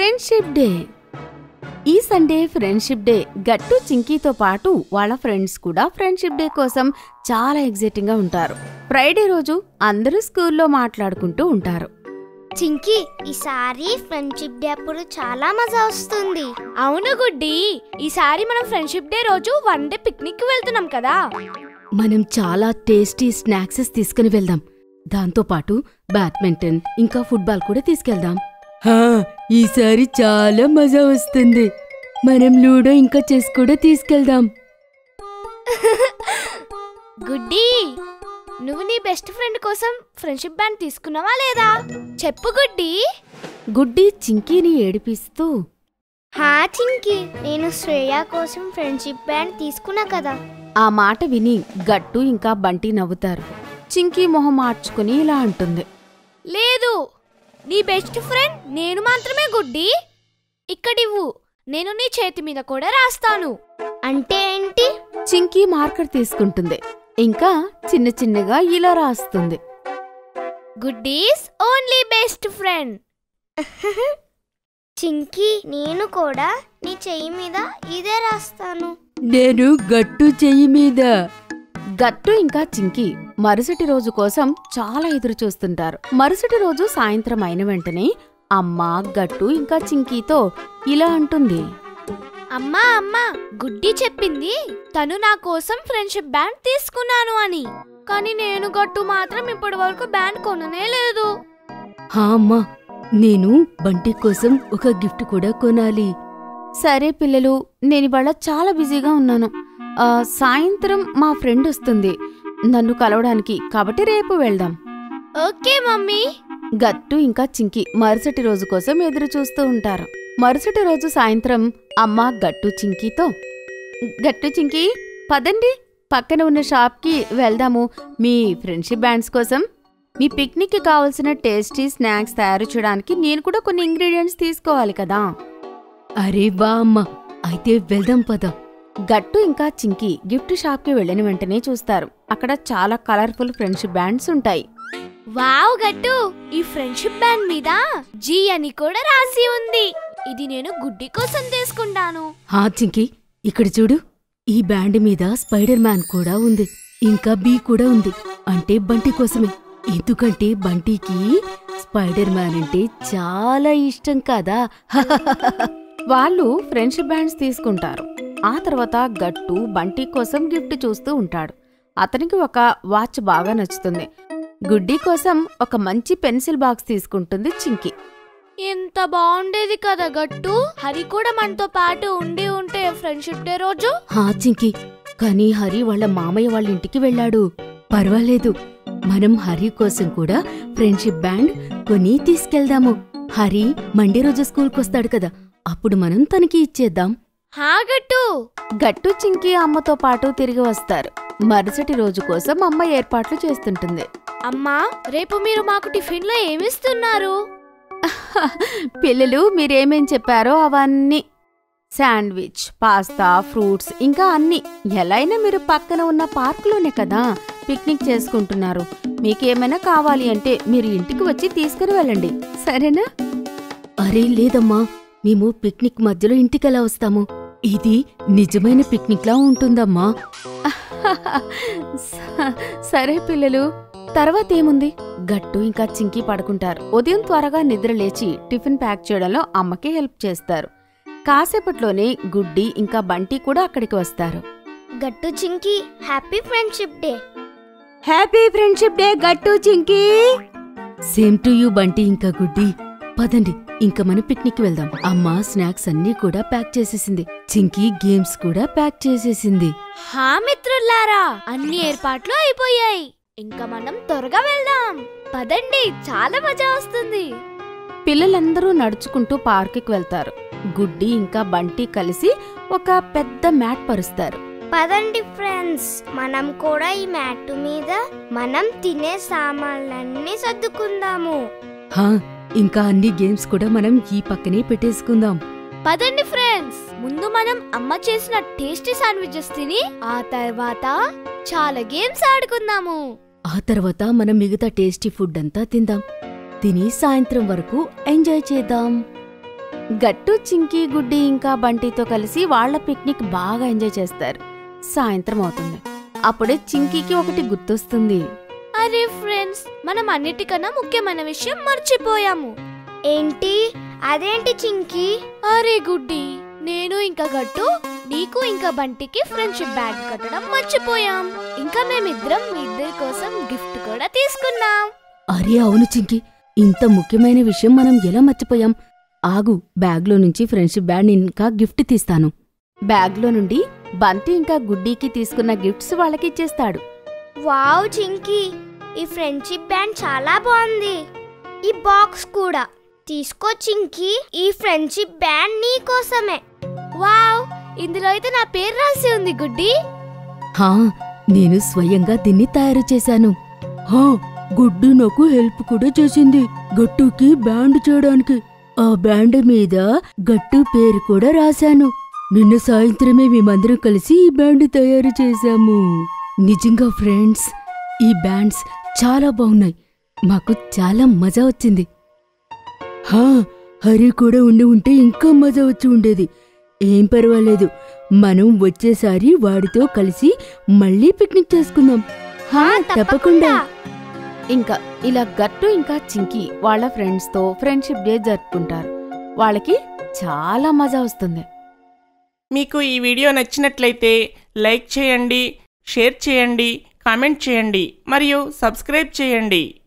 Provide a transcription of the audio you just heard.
friendship day ఈ Sunday friendship day Gattu చింకీతో పాటు వాళ్ళ ఫ్రెండ్స్ కూడా ఫ్రెండ్షిప్ డే కోసం చాలా ఎగ్జైటింగ్ గా ఉంటారు ఫ్రైడే రోజు అందరూ స్కూల్లో మాట్లాడుకుంటూ ఉంటారు చింకీ ఈసారి ఫ్రెండ్షిప్ డే అప్పుడు చాలా మజా వస్తుంది అవును గుడ్డి ఈసారి మనం ఫ్రెండ్షిప్ డే రోజు వన్ డే పిక్నిక్ కి వెళ్తున్నాం కదా మనం చాలా టేస్టీ స్నాక్సెస్ తీసుకుని వెళ్దాం దాంతో పాటు బ్యాడ్మింటన్ ఇంకా ఫుట్బాల్ కూడా తీసుకెళ్దాం హా ఈసారి చాలా మజా వస్తుంది మనం లూడో ఇంకా చెస్ కూడా తీసుకెళ్దాం గుడ్డి నువ్వు నీ బెస్ట్ ఫ్రెండ్ కోసం ఫ్రెండ్షిప్ బ్యాండ్ తీసుకున్నావా లేదా చెప్పు గుడ్డి గుడ్డి చింకీని ఏడిపిస్తూ హా చింకీ నేను శ్రేయ కోసం ఫ్రెండ్షిప్ బ్యాండ్ తీసుకున్నా కదా ఆ మాట విని గట్టు ఇంకా బంటి నవ్వుతారు చింకీ మొహం మార్చుకుని ఇలా అంటుంది లేదు నీ బెస్ట్ ఫ్రెండ్ నేను మాత్రమే గుడ్డి ఇక్కడివ్వు నేను నీ చేతి మీద కూడా రాస్తాను అంటే ఏంటి చింకీ మార్కర్ తీసుకుంటుంది ఇంకా చిన్న చిన్నగా ఇలా రాస్తుంది Guddi's only best friend Chinki నేను కూడా నీ చెయ్యి మీద ఇదే రాస్తాను నేను గట్టు చెయ్యి మీద గట్టు ఇంకా చింకి మరుసటి రోజు కోసం చాలా ఎదురు చూస్తుంటారు మరుసటి రోజు సాయంత్రం అయిన వెంటనే అమ్మ గట్టు ఇంకా చింకీతో ఇలా అంటుంది అమ్మా అమ్మా గుడ్డి చెప్పింది తను నా కోసం ఫ్రెండ్షిప్ బ్యాండ్ తీసుకున్నాను అని కానీ నేను గట్టు మాత్రం ఇప్పటి వరకు బ్యాండ్ కొననే లేదు హా అమ్మా నేను బంటి కోసం ఒక గిఫ్ట్ కూడా కొనాలి సరే పిల్లలు నేను ఇవాళ చాలా బిజీగా ఉన్నాను ఆ, సాయంత్రం మా ఫ్రెండ్ వస్తుంది నన్ను కలవడానికి కాబట్టి రేపు వెళ్దాం ఓకే మమ్మీ గట్టు ఇంకా చింకి మరుసటి రోజు కోసం ఎదురు చూస్తూ ఉంటారు మరుసటి రోజు సాయంత్రం అమ్మ గట్టు చింకీతో గట్టు చింకి పదండి పక్కన ఉన్న షాప్కి వెళ్దాము మీ ఫ్రెండ్షిప్ బ్యాండ్స్ కోసం మీ పిక్నిక్కి కావాల్సిన టేస్టీ స్నాక్స్ తయారు చేయడానికి నేను కూడా కొన్ని ఇంగ్రీడియంట్స్ తీసుకోవాలి కదా అరే బా అమ్మ అయితే వెళ్దాం పద గట్టు ఇంకా చింకి గిఫ్ట్ షాప్కి వెళ్ళిన వెంటనే చూస్తారు అక్కడ చాలా కలర్ఫుల్ ఫ్రెండ్షిప్ బ్యాండ్స్ ఉంటాయి వావ్ గట్టు ఈ ఫ్రెండ్షిప్ బ్యాండ్ మీద జీ అని కూడా రాసి ఉంది ఇది నేను గుడ్డి కోసం తీసుకుంటాను హా చింకి ఇక్కడ చూడు ఈ బ్యాండ్ మీద స్పైడర్ మ్యాన్ కూడా ఉంది ఇంకా బీ కూడా ఉంది అంటే బంటి కోసమే ఎందుకంటే బంటికి స్పైడర్ మ్యాన్ అంటే చాలా ఇష్టం కదా వాళ్ళు ఫ్రెండ్షిప్ బ్యాండ్స్ తీసుకుంటారు ఆ తర్వాత గట్టు బంటి కోసం గిఫ్ట్ చూస్తూ ఉంటాడు అతనికి ఒక వాచ్ బాగా నచ్చుతుంది గుడ్డి కోసం ఒక మంచి పెన్సిల్ బాక్స్ తీసుకుంటుంది చింకి ఎంత బాగుండేది కదా గట్టు హరి కూడా మనతో పాటు ఉండి ఉంటే ఫ్రెండ్షిప్ డే రోజు హా చింకి కానీ హరి వాళ్ళ మామయ్య వాళ్ళ ఇంటికి వెళ్ళాడు పర్వాలేదు మనం హరి కోసం కూడా ఫ్రెండ్షిప్ బ్యాండ్ కొని తీసుకెళ్దాము హరి మండే రోజు స్కూల్కొస్తాడు కదా అప్పుడు మనం తనకి ఇచ్చేద్దాం హా గట్టు గట్టు చింకి అమ్మతో పాటు తిరిగి వస్తారు మరుసటి రోజు కోసం అమ్మ ఏర్పాట్లు చేస్తుంటుంది అమ్మా రేపు మీరు మాకు టిఫిన్ లో ఏమిస్తున్నారు పిల్లలు మీరేమేం చెప్పారో అవన్నీ శాండ్విచ్ పాస్తా ఫ్రూట్స్ ఇంకా అన్ని ఎలా అయినా మీరు పక్కన ఉన్న పార్కులోనే కదా పిక్నిక్ చేసుకుంటున్నారు మీకేమైనా కావాలి అంటే మీరు ఇంటికి వచ్చి తీసుకుని వెళ్ళండి సరేనా అరే లేదమ్మా మేము పిక్నిక్ మధ్యలో ఇంటికెలా వస్తాము ఇది నిజమైన పిక్నిక్ లా ఉంటుందమ్మా స- సరే పిల్లలు తర్వాత ఏముంది గట్టు ఇంకా చింకి పడుకుంటారు ఉదయం త్వరగా నిద్ర లేచి టిఫిన్ ప్యాక్ చేయడంలో అమ్మకి హెల్ప్ చేస్తారు కాసేపట్లోనే గుడ్డి ఇంకా బంటి కూడా అక్కడికి వస్తారు Gattu Chinki happy friendship day happy friendship day Gattu Chinki same to you Bunty ఇంకా గుడ్డి పదండి ఇంకా మనం పిక్నిక్ వెళ్దాం అమ్మ స్నాక్స్ అన్నీ కూడా ప్యాక్ చేసేసింది చింకి గేమ్స్ కూడా ప్యాక్ చేసేసింది హా మిత్రులారా అన్ని ఏర్పాట్లు అయిపోయాయి ఇంకా మనం త్వరగా వెళ్దాం పదండి చాలా మజా వస్తుంది పిల్లలందరూ నడుచుకుంటూ పార్కుకి వెళ్తారు గుడ్డి ఇంకా బంటి కలిసి ఒక పెద్ద మ్యాట్ పరుస్తారు పదండి ఫ్రెండ్స్ మనం కూడా ఈ మ్యాట్ మీద మనం తినే సామాన్లన్నీ సర్దుకుందాము హా ఇంకా అన్ని గేమ్స్ కూడా మనం ఈ పక్కనే పెట్టేసుకుందాం పదండి ఫ్రెండ్స్ ముందు మనం అమ్మ చేసిన టేస్టీ శాండ్విచెస్ తిని ఆ తర్వాత చాలా గేమ్స్ ఆడుకుందాము ఆ తర్వాత మనం మిగతా టేస్టీ ఫుడ్ అంతా తిందాం తిని సాయంత్రం వరకు ఎంజాయ్ చేద్దాం గట్టు చింకి గుడ్డి ఇంకా బంటితో కలిసి వాళ్ళ పిక్నిక్ బాగా ఎంజాయ్ చేస్తారు సాయంత్రం అవుతుంది అప్పుడే చింకీకి ఒకటి గుర్తొస్తుంది అరే ఫ్రెండ్స్ మనం అన్నిటికన్నా ముఖ్యమైన విషయం మర్చిపోయాము ఏంటి అదేంటి చింకి అరే గుడ్డి నేను ఇంకా గట్టు నీకు ఇంకా బంటికి ఫ్రెండ్షిప్ బ్యాండ్ కట్టడం మర్చిపోయాం ఇంకా మేమిద్దరం మీ ఇద్దరి కోసం గిఫ్ట్ కూడా తీసుకున్నాం అరే అవును చింకి ఇంత ముఖ్యమైన విషయం మనం ఎలా మర్చిపోయాం ఆగు బ్యాగ్లో నుంచి ఫ్రెండ్షిప్ బ్యాండ్ ఇంకా గిఫ్ట్ తీస్తాను బ్యాగ్లో నుండి బంటి ఇంకా గుడ్డీకి తీసుకున్న గిఫ్ట్స్ వాళ్ళకి ఇచ్చేస్తాడు వావ్ చింకి ఈ ఫ్రెండ్షిప్ బ్యాండ్ చాలా బాగుంది ఈ బాక్స్ కూడా తీసుకో చింకి ఈ ఫ్రెండ్షిప్ బ్యాండ్ నీ కోసమే వావ్ ఇందులో అయితే నా పేరు రాసి ఉంది గుడ్డి హా నేను స్వయంగా దీన్ని తయారు చేశాను హా గుడ్డు నాకు హెల్ప్ కూడా చేసింది గట్టుకి బ్యాండ్ చేయడానికి ఆ బ్యాండ్ మీద గట్టు పేరు కూడా రాశాను నిన్న సాయంత్రమే మేమందరం కలిసి ఈ బ్యాండ్ తయారు చేశాము నిజంగా ఫ్రెండ్స్ ఈ బ్యాండ్స్ చాలా బాగున్నాయి మాకు చాలా మజా వచ్చింది హా హరి కూడా ఉండి ఉంటే ఇంకా మజా వచ్చి ఉండేది ఏం పర్వాలేదు మనం వచ్చేసారి వాడితో కలిసి మళ్ళీ పిక్నిక్ చేసుకుందాం హా తప్పకుండా ఇంకా ఇలా గట్టు ఇంకా చింకి వాళ్ళ ఫ్రెండ్స్ తో ఫ్రెండ్షిప్ డే జరుపుకుంటారు వాళ్ళకి చాలా మజా వస్తుంది మీకు ఈ వీడియో నచ్చినట్లయితే లైక్ చేయండి షేర్ చేయండి కామెంట్ చేయండి మరియు సబ్స్క్రైబ్ చేయండి